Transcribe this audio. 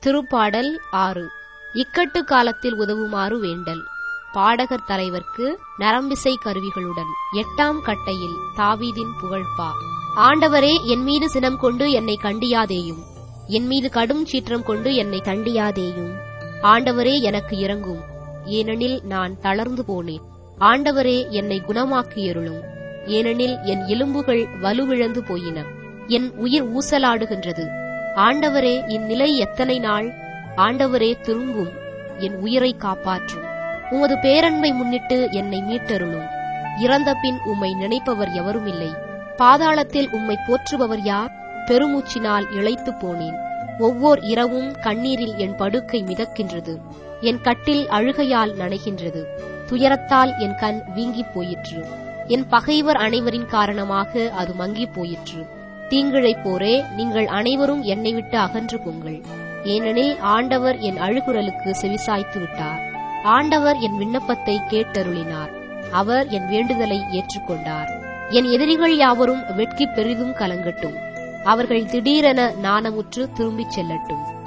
திருப்பாடல் ஆறு இக்கட்டு காலத்தில் உதவுமாறு வேண்டல் பாடகர் தலைவர்க்கு நரம்பிசை கருவிகளுடன் எட்டாம் கட்டையில் தாவீதின் புகழ்பா ஆண்டவரே என் மீது சினம் கொண்டு என்னை கண்டியாதேயும் என் மீது கடும் சீற்றம் கொண்டு என்னை தண்டியாதேயும் ஆண்டவரே எனக்கு இறங்கும் ஏனெனில் நான் தளர்ந்து போனேன் ஆண்டவரே என்னை குணமாக்கியருளும் ஏனெனில் என் எலும்புகள் வலுவிழந்து போயின என் உயிர் ஊசலாடுகின்றது ஆண்டவரே இந்நிலை எத்தனை நாள் ஆண்டவரே திரும்பும் என் உயிரை காப்பாற்றும் உமது பேரன்பை முன்னிட்டு என்னை மீட்டருளும் இறந்த பின் உம்மை நினைப்பவர் எவருமில்லை பாதாளத்தில் உம்மை போற்றுபவர் யார் பெருமூச்சினால் இளைத்துப் போனேன் ஒவ்வொரு இரவும் கண்ணீரில் என் படுக்கை மிதக்கின்றது என் கட்டில் அழுகையால் நனைகின்றது துயரத்தால் என் கண் வீங்கிப் போயிற்று என் பகைவர் அனைவரின் காரணமாக அது மங்கிப் போயிற்று தீங்கிழைப்போரே நீங்கள் அனைவரும் என்னை விட்டு அகன்று போங்கள் ஏனெனில் ஆண்டவர் என் அழுகுரலுக்கு செவிசாய்த்து விட்டார் ஆண்டவர் என் விண்ணப்பத்தை கேட்டருளினார் அவர் என் வேண்டுதலை ஏற்றுக்கொண்டார் என் எதிரிகள் யாவரும் வெட்கி பெரிதும் கலங்கட்டும் அவர்கள் திடீரென நாணமுற்று திரும்பிச் செல்லட்டும்